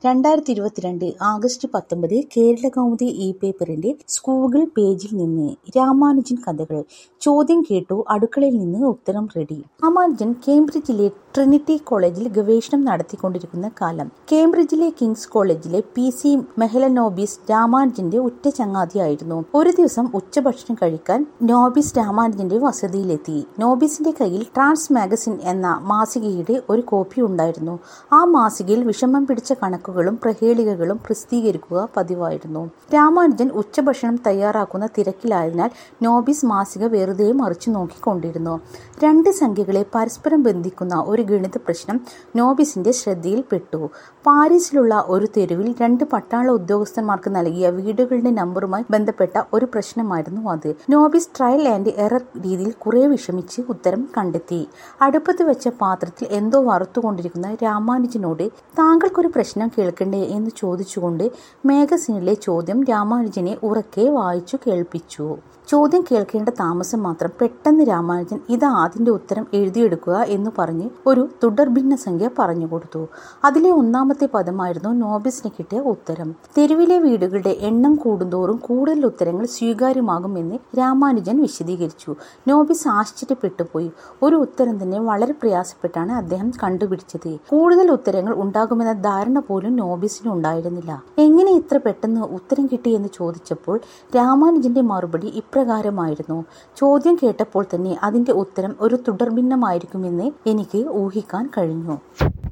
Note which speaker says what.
Speaker 1: രണ്ടായിരത്തി ഇരുപത്തിരണ്ട് ആഗസ്റ്റ് പത്തൊമ്പത് കേരളകൗമുദി ഇ പേപ്പറിന്റെ സ്കൂൾ പേജിൽ നിന്ന് രാമാനുജൻ കഥകൾ ചോദ്യം കേട്ടു അടുക്കളയിൽ നിന്ന് ഉത്തരം റെഡി രാമാനുജൻ കേംബ്രിഡ്ജിലെ ട്രിനിറ്റി കോളേജിൽ ഗവേഷണം നടത്തിക്കൊണ്ടിരിക്കുന്ന കാലം കേംബ്രിഡ്ജിലെ കിങ്സ് കോളേജിലെ പി സി മെഹലനോബിസ് രാമാനുജന്റെ ഉറ്റ ചങ്ങാതിയായിരുന്നു ഒരു ദിവസം ഉച്ചഭക്ഷണം കഴിക്കാൻ നോബിസ് രാമാനുജന്റെ വസതിയിലെത്തി നോബിസിന്റെ കയ്യിൽ ട്രാൻസ് മാഗസിൻ എന്ന മാസികയുടെ ഒരു കോപ്പി ഉണ്ടായിരുന്നു ആ മാസികയിൽ വിഷമം പിടിച്ച കണക്കുകളും പ്രഹേളികകളും പ്രസിദ്ധീകരിക്കുക പതിവായിരുന്നു രാമാനുജൻ ഉച്ചഭക്ഷണം തയ്യാറാക്കുന്ന തിരക്കിലായതിനാൽ നോബിസ് മാസിക വെറുതെ മറിച്ചു നോക്കിക്കൊണ്ടിരുന്നു രണ്ട് സംഖ്യകളെ പരസ്പരം ബന്ധിക്കുന്ന ഒരു ഗണിത പ്രശ്നം നോബിസിന്റെ ശ്രദ്ധയിൽപ്പെട്ടു പാരീസിലുള്ള ഒരു തെരുവിൽ രണ്ട് പട്ടാള ഉദ്യോഗസ്ഥന്മാർക്ക് നൽകിയ വീടുകളുടെ നമ്പറുമായി ബന്ധപ്പെട്ട ഒരു പ്രശ്നമായിരുന്നു അത് നോബിസ് ട്രയൽ ആൻഡ് എറർ രീതിയിൽ കുറെ വിഷമിച്ച് ഉത്തരം കണ്ടെത്തി അടുപ്പത്ത് വെച്ച പാത്രത്തിൽ എന്തോ വറുത്തുകൊണ്ടിരിക്കുന്ന രാമാനുജനോട് താങ്കൾക്കൊരു പ്രശ്നം കേൾക്കണ്ടേ എന്ന് ചോദിച്ചുകൊണ്ട് മാഗസിനിലെ ചോദ്യം രാമാനുജനെ ഉറക്കെ വായിച്ചു കേൾപ്പിച്ചു ചോദ്യം കേൾക്കേണ്ട താമസം മാത്രം പെട്ടെന്ന് രാമാനുജൻ ഇതാ അതിന്റെ ഉത്തരം എഴുതിയെടുക്കുക എന്ന് പറഞ്ഞ് ഒരു തുടർഭിന്ന സംഖ്യ പറഞ്ഞു കൊടുത്തു അതിലെ ഒന്നാമത്തെ പദമായിരുന്നു നോബിസിന് കിട്ടിയ ഉത്തരം തെരുവിലെ വീടുകളുടെ എണ്ണം കൂടുന്തോറും കൂടുതൽ ഉത്തരങ്ങൾ സ്വീകാര്യമാകുമെന്ന് രാമാനുജൻ വിശദീകരിച്ചു നോബിസ് ആശ്ചര്യപ്പെട്ടുപോയി ഒരു ഉത്തരം തന്നെ വളരെ പ്രയാസപ്പെട്ടാണ് അദ്ദേഹം കണ്ടുപിടിച്ചത് കൂടുതൽ ഉത്തരങ്ങൾ ഉണ്ടാകുമെന്ന ധാരണ പോലും നോബിസിന് ഉണ്ടായിരുന്നില്ല എങ്ങനെ ഇത്ര പെട്ടെന്ന് ഉത്തരം കിട്ടി എന്ന് ചോദിച്ചപ്പോൾ രാമാനുജന്റെ മറുപടി ഇപ്രകാരമായിരുന്നു ചോദ്യം കേട്ടപ്പോൾ തന്നെ അതിന്റെ ഉത്തരം ഒരു തുടർഭിന്നമായിരിക്കുമെന്ന് എനിക്ക് ഊഹിക്കാൻ കഴിഞ്ഞു